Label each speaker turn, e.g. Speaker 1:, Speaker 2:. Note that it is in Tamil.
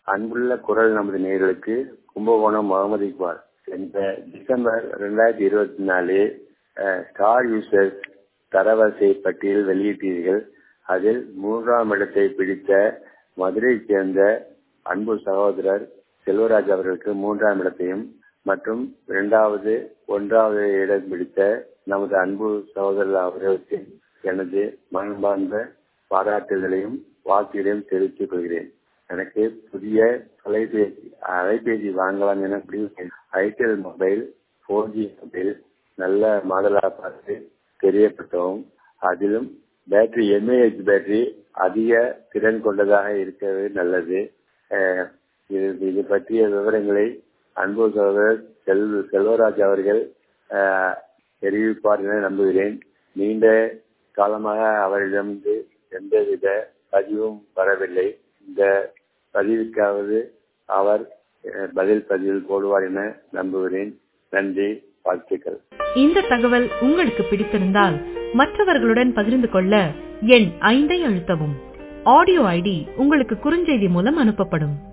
Speaker 1: அன்புள்ள குரல் நமது நேயர்களுக்கு கும்பகோணம் முகமது இக்பால் சென்ற டிசம்பர் ரெண்டாயிரத்தி இருபத்தி நாலு ஸ்டார் யூசர்ஸ் தரவரிசை பட்டியல் வெளியிட்டீர்கள் அதில் மூன்றாம் இடத்தை பிடித்த மதுரையைச் சேர்ந்த அன்பு சகோதரர் செல்வராஜ் அவர்களுக்கு மூன்றாம் இடத்தையும் மற்றும் இரண்டாவது ஒன்றாவது இடம் பிடித்த நமது அன்பு சகோதரர் அவர்களுக்கு எனது மனமார்ந்த பாராட்டுதலையும் வாழ்த்துகளையும் தெரிவித்துக் கொள்கிறேன் எனக்கு புதிய தொலைபேசி அலைபேசி வாங்கலாம் என முடிவு itel mobile four G mobile நல்ல மாடலாக பார்த்து தெரியப்பட்டோம் அதிலும் பேட்டரி எம்ஏஹெச் பேட்டரி அதிக திறன் கொண்டதாக இருக்கிறது நல்லது இது இது பற்றிய விவரங்களை அன்பு சகோதரர் செல் செல்வராஜ் அவர்கள் தெரிவிப்பார் என நம்புகிறேன் நீண்ட காலமாக அவரிடமிருந்து எந்தவித பதிவும் வரவில்லை இந்த பதிவுக்காவது அவர் பதில் பதிவில் போடுவார் என நம்புகிறேன் நன்றி வாழ்த்துக்கள்
Speaker 2: இந்த தகவல் உங்களுக்கு பிடித்திருந்தால் மற்றவர்களுடன் பகிர்ந்து கொள்ள எண் ஐந்தை அழுத்தவும் ஆடியோ ஐடி உங்களுக்கு குறுஞ்செய்தி மூலம் அனுப்பப்படும்